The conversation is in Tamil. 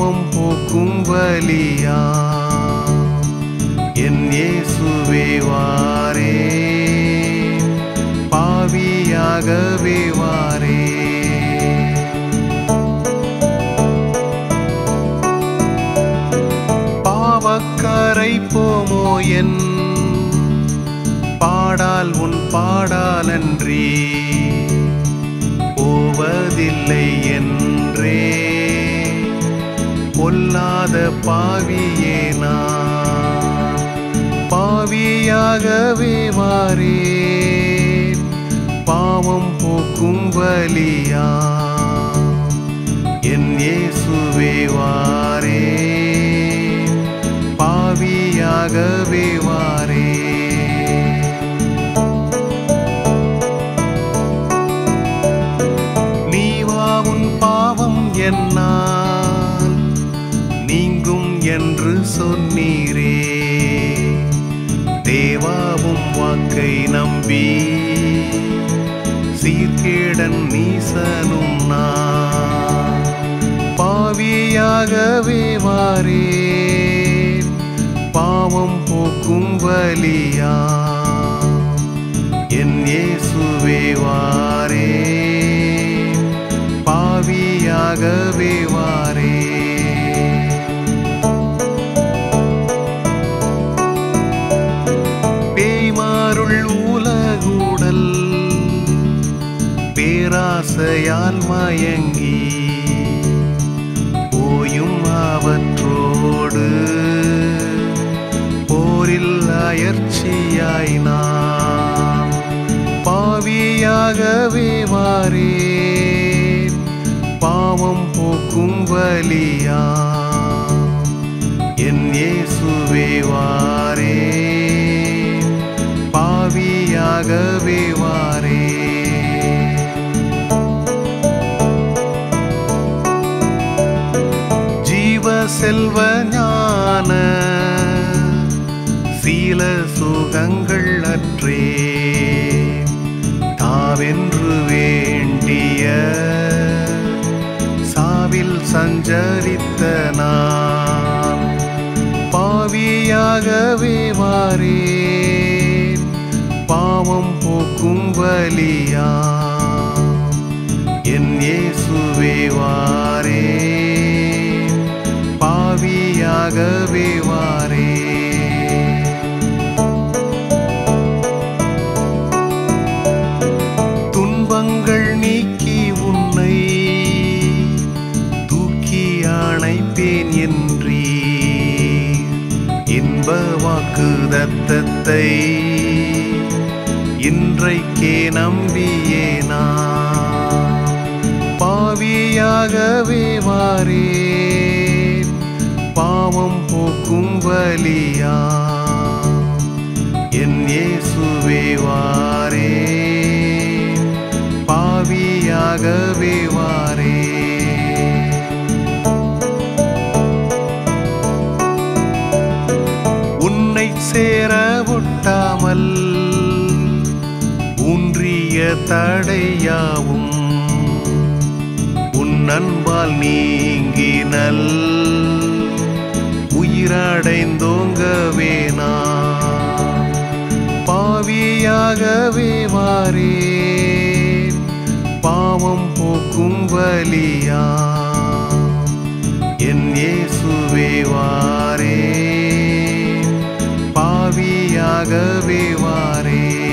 பாவம் போக்கும் வலியா என் இயேசுவே வாரே பாவியாகவே வாரே பாவக்கரை போமோ என் பாடால் உன் பாடாலன்றி போவதில்லை என்றே பொல்லாத பாவியே நான் பாவியாகவே மாறேன் பாவம் போக்கும் வலியா என் இயேசுவே வாரே பாவியாகவே வாரே நீவாவும் பாவம் என்னால் நீங்கும் என்று சொன்னீரே தேவாவும் வாக்கை நம்பி சீர்கேடன் நீசனும் நான் பாவியாகவே மாறேன் பாவம் போக்கும் வலியா என் இயேசுவே வாரே பாவியாகவே வாரே பேய்மாருள் உலகுடல் பேராசையால் மயங்கி போயும் அவற்றோடு போரில் அயற்சியாய் நான் பாவியாகவே மாறேன் பாவம் போக்கும் வலியா என் இயேசுவே வாரே பாவியாகவே வாரே ஜீவ செல்வ ஞான சீல சுகங்கள் அற்றே தாவென்று வேண்டிய சாவில் சஞ்சரித்த நான் பாவியாகவே மாறேன் பாவம் போக்கும் வலியா என் இயேசுவே வாரே பாவியாகவே வாரே துன்பங்கள் நீக்கி உன்னை தூக்கி அணைப்பேன் என்றீ இன்ப வாக்கு தத்தத்தை இன்றைக்கே நம்பியே நான் பாவியாகவே மாறேன் பாவம் போக்கும் வலியா என் இயேசுவே வாரே பாவியாகவே வாரே உன்னை சேர ஒட்டாமல் ஊன்றிய தடையாவும் உன் அன்பால் நீங்கினல் உயிரடைந்தோங்கவே நான் பாவியாகவே மாறேன் பாவம் போக்கும் வலியா என் இயேசுவே வாரே பாவியாகவே வாரே